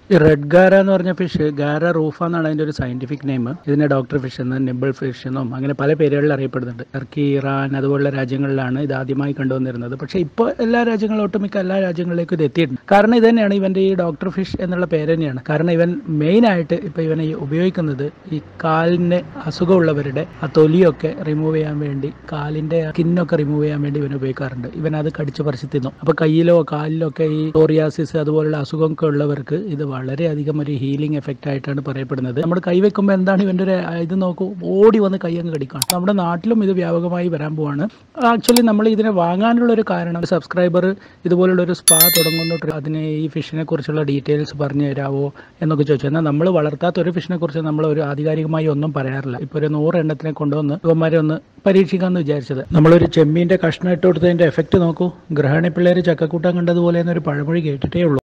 ഈ റെഡ് ഗാര എന്ന് പറഞ്ഞ ഫിഷ് ഗാര റൂഫ എന്നാണ് അതിന്റെ ഒരു സയന്റിഫിക് നെയിം ഇതിനെ ഡോക്ടർ ഫിഷ് എന്ന് നിബിൾ ഫിഷ് എന്നും അങ്ങനെ പല പേരുകളിൽ അറിയപ്പെടുന്നുണ്ട് ടർക്കി ഇറാൻ അതുപോലുള്ള രാജ്യങ്ങളിലാണ് ഇത് ആദ്യമായി കണ്ടുവന്നിരുന്നത് പക്ഷേ ഇപ്പോൾ എല്ലാ രാജ്യങ്ങളും ഒട്ടുമിക്ക എല്ലാ രാജ്യങ്ങളിലേക്കും ഇത് എത്തിയിട്ടുണ്ട് കാരണം ഇത് തന്നെയാണ് ഇവന്റെ ഈ ഡോക്ടർ ഫിഷ് എന്നുള്ള പേര് തന്നെയാണ് കാരണം ഇവൻ മെയിൻ ആയിട്ട് ഇപ്പൊ ഇവനെ ഈ ഉപയോഗിക്കുന്നത് ഈ കാലിന് അസുഖമുള്ളവരുടെ ആ തൊലിയൊക്കെ റിമൂവ് ചെയ്യാൻ വേണ്ടി കാലിന്റെ സ്കിന്നൊക്കെ റിമൂവ് ചെയ്യാൻ വേണ്ടി ഇവൻ ഉപയോഗിക്കാറുണ്ട് ഇവൻ അത് കടിച്ചു പറിച്ച് തിന്നു അപ്പൊ കയ്യിലോ കാലിലോ ഒക്കെ ഈ സോറിയാസിസ് അതുപോലുള്ള അസുഖമൊക്കെ ഉള്ളവർക്ക് ഇത് വളരെയധികം ഒരു ഹീലിംഗ് എഫക്റ്റ് ആയിട്ടാണ് പറയപ്പെടുന്നത് നമ്മൾ കൈവെക്കുമ്പോൾ എന്താണ് ഇവന്റെ ഒരു ഇത് നോക്കൂ ഓടി വന്ന് കൈ അങ്ങ് കടിക്കണം നമ്മുടെ നാട്ടിലും ഇത് വ്യാപകമായി വരാൻ പോവാണ് ആക്ച്വലി നമ്മൾ ഇതിനെ വാങ്ങാനുള്ള ഒരു കാരണം സബ്സ്ക്രൈബർ ഇതുപോലുള്ള ഒരു സ്പാ തുടങ്ങുന്നു അതിന് ഈ ഫിഷിനെ കുറിച്ചുള്ള ഡീറ്റെയിൽസ് പറഞ്ഞു തരാവോ എന്നൊക്കെ ചോദിച്ചു എന്നാൽ നമ്മൾ വളർത്താത്ത ഒരു ഫിഷിനെ കുറിച്ച് നമ്മൾ ഒരു ആധികാരികമായി ഒന്നും പറയാറില്ല ഇപ്പോൾ ഒരു നൂറ് എണ്ണത്തിനെ കൊണ്ടുവന്ന് ഇവന്മാരെ ഒന്ന് പരീക്ഷിക്കാമെന്ന് വിചാരിച്ചത് നമ്മളൊരു ചെമ്മീൻ്റെ കഷ്ണം ഇട്ട് കൊടുത്തതിൻ്റെ എഫക്റ്റ് നോക്കൂ ഗ്രഹണി പിള്ളേർ ചക്കക്കൂട്ടം കണ്ടതുപോലെ എന്നൊരു പഴമൊഴി കേട്ടിട്ടേ ഉള്ളൂ